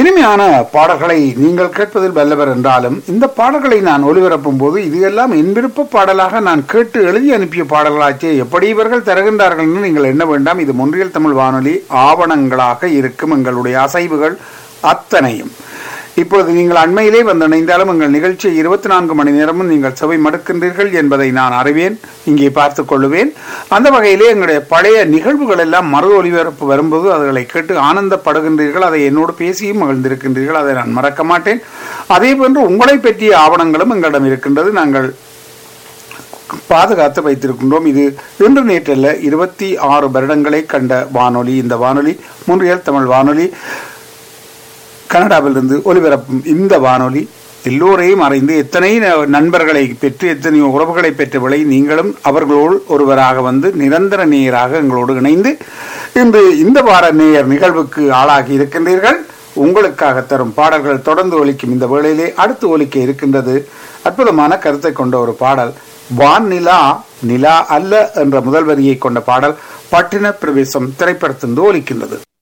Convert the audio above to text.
இனிமையான பாடல்களை நீங்கள் கேட்பதில் வல்லவர் என்றாலும் இந்த பாடல்களை நான் ஒளிபரப்பும் போது இது எல்லாம் என் விருப்ப பாடலாக நான் கேட்டு எழுதி அனுப்பிய பாடல்களாச்சே எப்படி இவர்கள் தருகின்றார்கள் என்று நீங்கள் எண்ண வேண்டாம் இது மொன்றியல் தமிழ் வானொலி ஆவணங்களாக இருக்கும் எங்களுடைய அசைவுகள் அத்தனையும் இப்பொழுது நீங்கள் அண்மையிலே வந்து இணைந்தாலும் எங்கள் நிகழ்ச்சியை இருபத்தி நான்கு மணி நேரமும் நீங்கள் செவை மடுக்கின்றீர்கள் என்பதை நான் அறிவேன் இங்கே பார்த்துக் கொள்ளுவேன் அந்த வகையிலே எங்களுடைய பழைய நிகழ்வுகள் எல்லாம் மறு ஒளிபரப்பு வரும்போது அதுகளை கேட்டு ஆனந்தப்படுகின்றீர்கள் அதை என்னோடு பேசியும் மகிழ்ந்திருக்கின்றீர்கள் அதை நான் மறக்க மாட்டேன் அதே போன்று உங்களை பற்றிய ஆவணங்களும் எங்களிடம் இருக்கின்றது நாங்கள் பாதுகாத்து வைத்திருக்கின்றோம் இது இன்று நேற்றல்ல இருபத்தி ஆறு வருடங்களை கண்ட வானொலி இந்த வானொலி முன்றியல் தமிழ் வானொலி கனடாவிலிருந்து ஒலிபரப்பும் இந்த வானொலி எல்லோரையும் அறிந்து எத்தனை ந- நண்பர்களை பெற்று எத்தனையோ உறவுகளை பெற்றவளை நீங்களும் அவர்களோடு ஒருவராக வந்து நிரந்தர நேயராக எங்களோடு இணைந்து இன்று இந்த வார நேயர் நிகழ்வுக்கு ஆளாகி இருக்கின்றீர்கள் உங்களுக்காக தரும் பாடல்கள் தொடர்ந்து ஒலிக்கும் இந்த வேளையிலே அடுத்து ஒலிக்க இருக்கின்றது அற்புதமான கருத்தை கொண்ட ஒரு பாடல் வான் நிலா நிலா அல்ல என்ற முதல் வரியை கொண்ட பாடல் பட்டின பிரவேசம் திரைப்படத்திலிருந்து ஒலிக்கின்றது